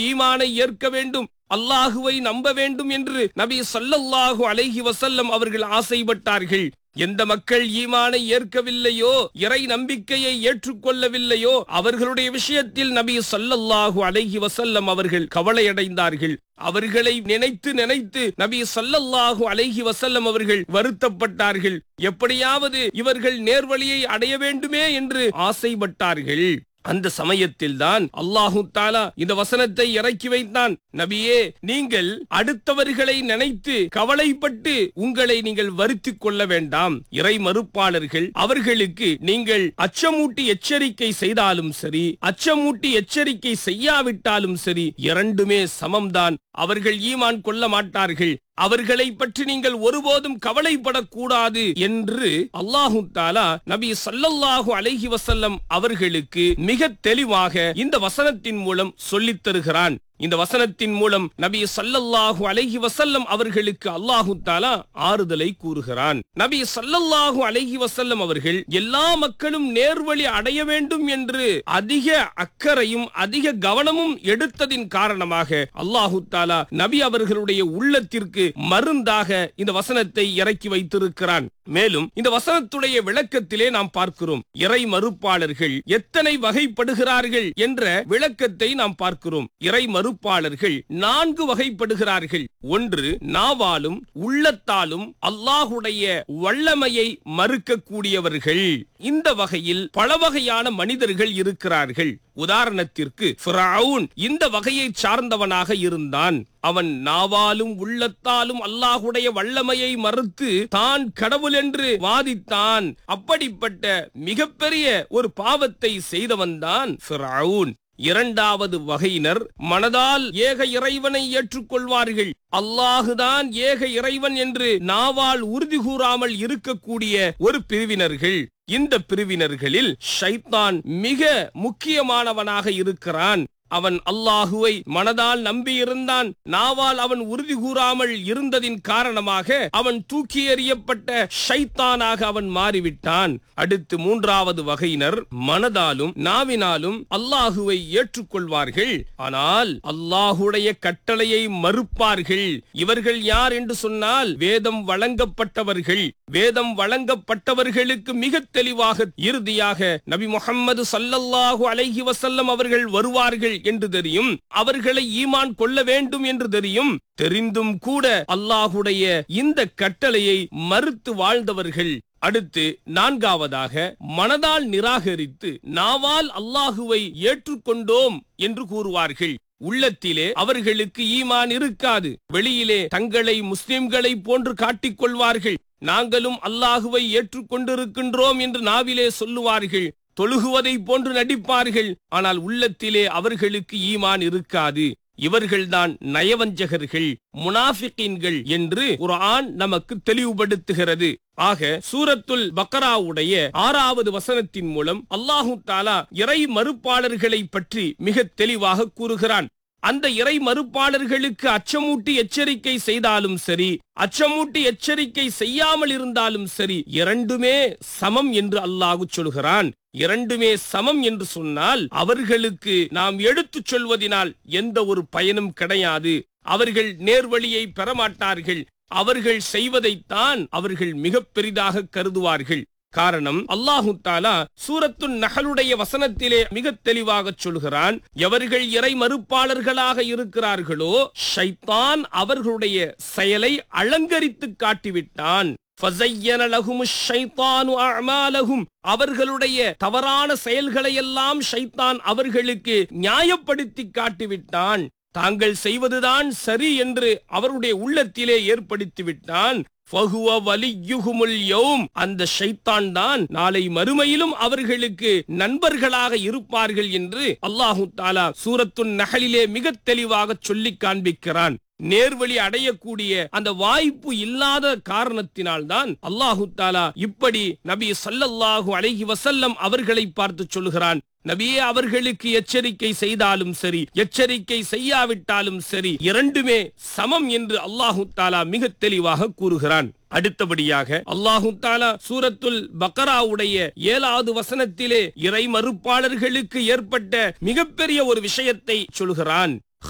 ஈமானை ஏற்க வேண்டும் அல்லாஹுவை நம்ப வேண்டும் என்று நபி ஸல்லல்லாஹு அலைஹி வஸல்லம் அவர்கள் ஆசைப்பட்டார்கள் எந்த மக்கள் ஈமானை ஏற்கவில்லையோ இறை நம்பிக்கையை ஏற்றுக்கொள்ளவில்லையோ அவர்களுடைய விஷயத்தில் நபி ஸல்லல்லாஹு அலைஹி வஸல்லம் அவர்கள் கவலையடைந்தார்கள் அவர்களை நினைத்து நினைத்து நபி ஸல்லல்லாஹு அலைஹி வஸல்லம் அவர்கள் வருத்தப்பட்டார்கள் எப்படியாவது இவர்கள் நேர்வழியை அடைய வேண்டுமே என்று ஆசைப்பட்டார்கள் அந்த சமயத்தில் தான் அல்லாஹு தாலா இந்த வசனத்தை இறக்கி வைத்தான் நபியே நீங்கள் அடுத்தவர்களை நினைத்து கவலைப்பட்டு உங்களை நீங்கள் வருத்திக் கொள்ள வேண்டாம் இறை மறுப்பாளர்கள் அவர்களுக்கு நீங்கள் அச்சமூட்டி எச்சரிக்கை செய்தாலும் சரி அச்சமூட்டி எச்சரிக்கை செய்யாவிட்டாலும் சரி இரண்டுமே சமம்தான் அவர்கள் ஈமான் கொள்ள மாட்டார்கள் அவர்களை பற்றி நீங்கள் ஒருபோதும் கவலைப்படக்கூடாது என்று அல்லாஹு தாலா நபி ஸல்லல்லாஹு அலைஹி வஸல்லம் அவர்களுக்கு மிக தெளிவாக இந்த வசனத்தின் மூலம் சொல்லித் தருகிறான் இந்த வசனத்தின் மூலம் நபி ஸல்லல்லாஹு அலைஹி வஸல்லம் அவர்களுக்கு அல்லாஹு தாலா ஆறுதலை கூறுகிறான் நபி ஸல்லல்லாஹு அலைஹி வஸல்லம் அவர்கள் எல்லா மக்களும் நேர்வழி அடைய வேண்டும் என்று அதிக அக்கறையும் அதிக கவனமும் எடுத்ததின் காரணமாக அல்லாஹு தாலா நபி அவர்களுடைய உள்ளத்திற்கு மருந்தாக இந்த வசனத்தை இறக்கி வைத்திருக்கிறான் மேலும் இந்த வசனத்துடைய விளக்கத்திலே நாம் பார்க்கிறோம் இறை மறுப்பாளர்கள் எத்தனை வகைப்படுகிறார்கள் என்ற விளக்கத்தை நாம் பார்க்கிறோம் இறை மறுப்பாளர்கள் நான்கு வகைப்படுகிறார்கள் ஒன்று நாவாலும் உள்ளத்தாலும் அல்லாஹுடைய வல்லமையை மறுக்கக்கூடியவர்கள் இந்த வகையில் பல வகையான மனிதர்கள் இருக்கிறார்கள் உதாரணத்திற்கு ஃபிரவுன் இந்த வகையை சார்ந்தவனாக இருந்தான் அவன் நாவாலும் உள்ளத்தாலும் அல்லாஹுடைய வல்லமையை மறுத்து தான் கடவுள் என்று வாதித்தான் அப்படிப்பட்ட மிகப்பெரிய ஒரு பாவத்தை செய்தவன்தான் ஃபிரவுன் இரண்டாவது வகையினர் மனதால் ஏக இறைவனை ஏற்றுக்கொள்வார்கள் அல்லாஹுதான் ஏக இறைவன் என்று நாவால் உறுதி கூறாமல் இருக்கக்கூடிய ஒரு பிரிவினர்கள் இந்த பிரிவினர்களில் ஷைத்தான் மிக முக்கியமானவனாக இருக்கிறான் அவன் அல்லாஹுவை மனதால் நம்பியிருந்தான் நாவால் அவன் உறுதி கூறாமல் இருந்ததின் காரணமாக அவன் தூக்கி எறியப்பட்ட ஷைத்தானாக அவன் மாறிவிட்டான் அடுத்து மூன்றாவது வகையினர் மனதாலும் நாவினாலும் அல்லாஹுவை ஏற்றுக்கொள்வார்கள் ஆனால் அல்லாஹுடைய கட்டளையை மறுப்பார்கள் இவர்கள் யார் என்று சொன்னால் வேதம் வழங்கப்பட்டவர்கள் வேதம் வழங்கப்பட்டவர்களுக்கு மிக தெளிவாக இறுதியாக நபி முகம்மது சல்லல்லாஹு அலைஹி வசல்லம் அவர்கள் வருவார்கள் என்று தெரியும் அவர்களை ஈமான் கொள்ள வேண்டும் என்று தெரியும் தெரிந்தும் கூட அல்லாஹுடைய இந்த கட்டளையை மறுத்து வாழ்ந்தவர்கள் அடுத்து நான்காவதாக மனதால் நிராகரித்து நாவால் அல்லாஹுவை ஏற்றுக்கொண்டோம் என்று கூறுவார்கள் உள்ளத்திலே அவர்களுக்கு ஈமான் இருக்காது வெளியிலே தங்களை முஸ்லிம்களை போன்று காட்டிக் நாங்களும் அல்லாஹுவை ஏற்றுக்கொண்டிருக்கின்றோம் என்று நாவிலே சொல்லுவார்கள் தொழுகுவதை போன்று நடிப்பார்கள் ஆனால் உள்ளத்திலே அவர்களுக்கு ஈமான் இருக்காது இவர்கள்தான் நயவஞ்சகர்கள் முனாஃபிகீன்கள் என்று குர்ஆன் நமக்கு தெளிவுபடுத்துகிறது ஆக சூரத்துல் பக்கராவுடைய ஆறாவது வசனத்தின் மூலம் அல்லாஹு தாலா இறை மறுப்பாளர்களை பற்றி மிக தெளிவாக கூறுகிறான் அந்த இறை மறுப்பாளர்களுக்கு அச்சமூட்டி எச்சரிக்கை செய்தாலும் சரி அச்சமூட்டி எச்சரிக்கை செய்யாமல் இருந்தாலும் சரி இரண்டுமே சமம் என்று அல்லாஹு சொல்கிறான் இரண்டுமே சமம் என்று சொன்னால் அவர்களுக்கு நாம் எடுத்துச் சொல்வதினால் எந்த ஒரு பயனும் கிடையாது அவர்கள் நேர்வழியை பெறமாட்டார்கள் அவர்கள் செய்வதைத்தான் அவர்கள் மிக பெரிதாக கருதுவார்கள் காரணம் அல்லாஹு தாலா சூரத்து நகலுடைய வசனத்திலே மிக தெளிவாக சொல்கிறான் எவர்கள் இறை மறுப்பாளர்களாக இருக்கிறார்களோ ஷைத்தான் அவர்களுடைய செயலை அலங்கரித்து காட்டிவிட்டான் ஃபஸய்யன லஹுமுஷ் ஷைத்தானு அஅமாலஹும் அவர்களுடைய தவறான செயல்களை எல்லாம் ஷைத்தான் அவர்களுக்கு நியாயப்படுத்தி காட்டிவிட்டான் தாங்கள் செய்வதுதான் சரி என்று அவருடைய உள்ளத்திலே ஏற்படுத்தி விட்டான் ஃபஹுவ வலியுகுமுல் யௌம் அந்த ஷைத்தான் தான் நாளை மறுமையிலும் அவர்களுக்கு நண்பர்களாக இருப்பார்கள் என்று அல்லாஹு தாலா சூரத்துன் நகலிலே மிக தெளிவாக சொல்லி காண்பிக்கிறான் நேர்வழி அடையக்கூடிய அந்த வாய்ப்பு இல்லாத காரணத்தினால்தான் அல்லாஹு தாலா இப்படி நபி சல்லல்லாஹு அலைஹி வசல்லம் அவர்களை பார்த்து சொல்கிறான் நபியே அவர்களுக்கு எச்சரிக்கை செய்தாலும் சரி எச்சரிக்கை செய்யாவிட்டாலும் சரி இரண்டுமே சமம் என்று அல்லாஹு தாலா மிக தெளிவாக கூறுகிறான் அடுத்தபடியாக அல்லாஹு தாலா சூரத்துல் பக்கராவுடைய ஏழாவது வசனத்திலே இறை மறுப்பாளர்களுக்கு ஏற்பட்ட மிகப்பெரிய ஒரு விஷயத்தை சொல்கிறான்